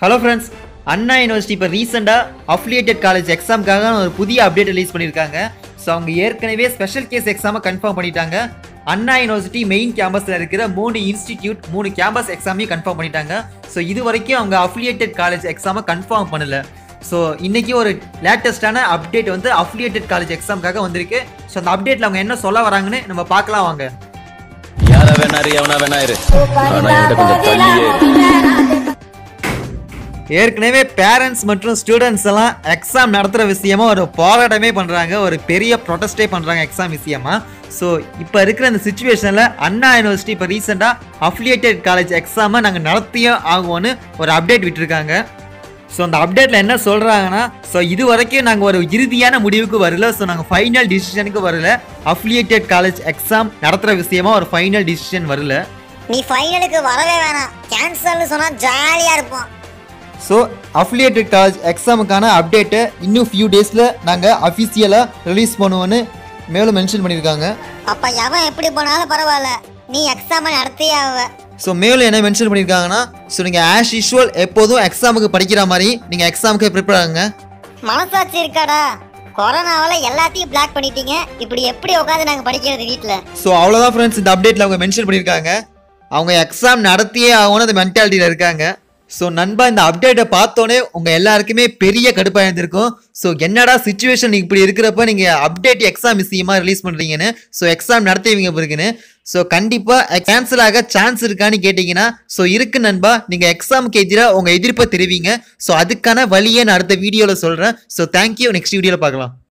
Hello friends அண்ணா university இப்போ ரீசெண்டாக affiliated college எக்ஸாமுக்காக ஒரு புதிய அப்டேட் ரிலீஸ் பண்ணியிருக்காங்க ஸோ அவங்க ஏற்கனவே ஸ்பெஷல் கேஸ் எக்ஸாமை கன்ஃபார்ம் பண்ணிட்டாங்க அண்ணா யூனிவர்சிட்டி மெயின் கேம்பஸில் இருக்கிற மூணு இன்ஸ்டிடியூட் மூணு கேம்பஸ் எக்ஸாமையும் கன்ஃபார்ம் பண்ணிட்டாங்க ஸோ இது வரைக்கும் அவங்க அஃபிலியேட்டட் காலேஜ் எக்ஸாமை கன்ஃபார்ம் பண்ணல ஸோ இன்னைக்கு ஒரு லேட்டஸ்டான அப்டேட் வந்து அஃபிலியேட்டட் காலேஜ் எக்ஸாமுக்காக வந்திருக்கு ஸோ அந்த அப்டேட்டில் அவங்க என்ன சொல்ல வராங்கன்னு நம்ம பார்க்கலாம் வாங்க யாரா வேணா இரு எவனா வேணா இரு ஆனா என்கிட்ட கொஞ்சம் தள்ளியே இரு. ஏற்கனவே பேரண்ட்ஸ் மற்றும் ஸ்டூடெண்ட்ஸ் எல்லாம் எக்ஸாம் நடத்துகிற விஷயமா ஒரு போராட்டமே பண்ணுறாங்க ஒரு பெரிய ப்ரொடெஸ்டே பண்ணுறாங்க எக்ஸாம் விஷயமா ஸோ இப்போ இருக்கிற இந்த சுச்சுவேஷனில் அண்ணா யூனிவர்சிட்டி இப்போ ரீசெண்டாக அஃபிலியேட்டட் காலேஜ் எக்ஸாமை நாங்கள் நடத்தியே ஆகுவோன்னு ஒரு அப்டேட் விட்டுருக்காங்க ஸோ அந்த அப்டேட்டில் என்ன சொல்கிறாங்கன்னா ஸோ இது வரைக்கும் நாங்கள் ஒரு இறுதியான முடிவுக்கு வரல ஸோ நாங்கள் ஃபைனல் டிசிஷனுக்கு வரல அஃபிலியேட்டட் காலேஜ் எக்ஸாம் நடத்துகிற விஷயமா ஒரு ஃபைனல் டிசிஷன் வரல நீ ஃபைனலுக்கு வரவே வேணாம் கேன்சல்னு சொன்னா ஜாலியா இருப்போம் ஸோ அஃபிலியேட்டட் காலேஜ் எக்ஸாமுக்கான அப்டேட்டை இன்னும் ஃபியூ டேஸில் நாங்கள் அஃபிஷியலாக ரிலீஸ் பண்ணுவோன்னு மேலும் மென்ஷன் பண்ணியிருக்காங்க அப்ப எவன் எப்படி போனாலும் பரவாயில்ல நீ எக்ஸாம் நடத்தியே ஆவ ஸோ மேலும் என்ன மென்ஷன் பண்ணியிருக்காங்கன்னா ஸோ நீங்கள் ஆஸ் யூஷுவல் எப்போதும் எக்ஸாமுக்கு படிக்கிற மாதிரி நீங்கள் எக்ஸாமுக்கு ப்ரிப்பேர் ஆகுங்க மனசாட்சி இருக்காடா கொரோனாவால எல்லாத்தையும் பிளாக் பண்ணிட்டீங்க இப்படி எப்படி உட்காந்து நாங்க படிக்கிறது வீட்ல ஸோ அவ்வளோதான் ஃப்ரெண்ட்ஸ் இந்த அப்டேட்டில் அவங்க மென்ஷன் பண்ணியிருக்காங்க அவங்க எக்ஸாம் நடத்தியே ஆகணும் அந்த மென்டாலிட்டியில் இருக்காங்க ஸோ நண்பா இந்த அப்டேட்டை பார்த்தோன்னே உங்கள் எல்லாருக்குமே பெரிய கடுப்பாக இருந்திருக்கும் ஸோ என்னடா சுச்சுவேஷன் இப்படி இருக்கிறப்ப நீங்கள் அப்டேட் எக்ஸாம் விஷயமா ரிலீஸ் பண்ணுறீங்கன்னு ஸோ எக்ஸாம் நடத்துவீங்க பிறகுன்னு ஸோ கண்டிப்பாக கேன்சல் ஆக சான்ஸ் இருக்கான்னு கேட்டிங்கன்னா ஸோ இருக்கு நண்பா நீங்கள் எக்ஸாமுக்கு எதிராக உங்கள் எதிர்ப்பை தெரிவிங்க ஸோ அதுக்கான வழியை நான் அடுத்த வீடியோவில் சொல்கிறேன் ஸோ தேங்க்யூ நெக்ஸ்ட் வீடியோவில் பார்க்கலாம்